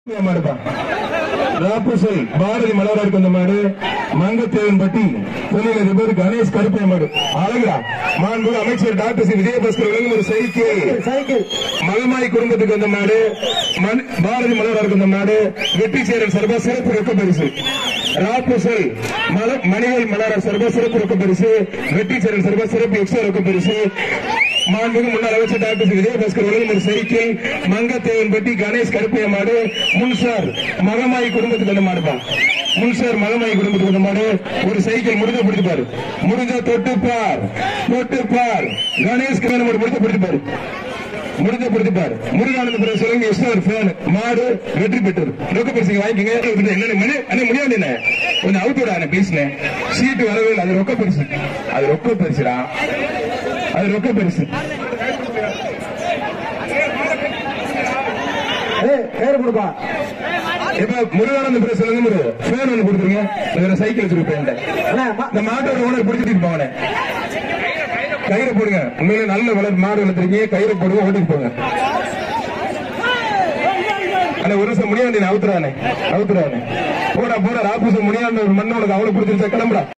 மாடுப்பா ராப்புசல் பாரதி மலராருக்கு அந்த மாடு மங்கத்தேவன் பட்டி தொழிலதிபர் கணேஷ் கருப்பைய மாடு அழகுடா மாண்பு அமைச்சர் டாக்டர் சி விஜயபாஸ்கர் வழங்கும் ஒரு சைக்கிள் சைக்கிள் மகமாய் குடும்பத்துக்கு வந்த மாடு மண்- பாரதி மலராருக்கு வந்த மாடு வெற்றி சேரன் சர்வா சிறப்பு ரொக்க பரிசு ராப்புசல் மல- மணிகள் மலரார் சர்வா சிறப்பு ரொக்க பரிசு வெற்றி சேரன் சர்வா சிறப்பு எக்ஸ்ட்ரா ரொக்க பரிசு மாண்புக்கு முன்னாள் அமைச்சர் டாக்டர் சி விஜயபாஸ்கர் வழங்கும் ஒரு சைக்கிள் மங்கத்தேவன் பட்டி கணேஷ் கருப்பைய மாடு முன்சார் மகமாய் குடும்பத்துக்கு வந்த மாடுப்பா முன்சார் மகமாய் குடும்பத்துக்கு வந்த மாடு ஒரு சைக்கிள் முடிஞ்ச பிடிச்சு பாரு முடிஞ்ச தொட்டு பார் தொட்டு பார் கணேஷ் கருப்பைய மாடு முடிஞ்ச பிடிச்சு பாரு முடிஞ்ச பிடிச்சு பாரு முருகானந்த பிறகு சொல்லுங்க எக்ஸ்ட்ரா ஒரு ஃபேன் மாடு வெற்றி பெற்றது ரொக்க பரிசு வாங்கிக்கங்க என்ன மணி அண்ணே முடியாது என்ன கொஞ்சம் அவுட் விடா பேசினேன் சீட்டு வரவே இல்லை அது ரொக்க பரிசு அது ரொக்க பரிசுடா அது ரொக்க பரிசு ஏய் பேர் கொடுப்பா இப்ப முருகானந்த பிறகு சொல்லுங்க முரு ஃபேன் ஒண்ணு கொடுத்துருங்க இதுல சைக்கிள் வச்சிருப்பேன் அண்ணா மா- இந்த மாட்டோட ஓனர் பிடிச்சிட்டு போவனே கயிறு போடுங்க உண்மையிலே நல்ல வளர் மாடு வளர்த்துருக்கீங்க கயிறு போடுங்க ஓட்டிட்டு போங்க அண்ணா ஒரு நிமிஷம் முடியாண்டி அவுத்துறானே அவுத்துறானே போடா போடா ராப்புசம் முடியாண்ட ஒரு மண்ணு உனக்கு அவ்வளவு பிடிச்சிருச்சா கிளம்புடா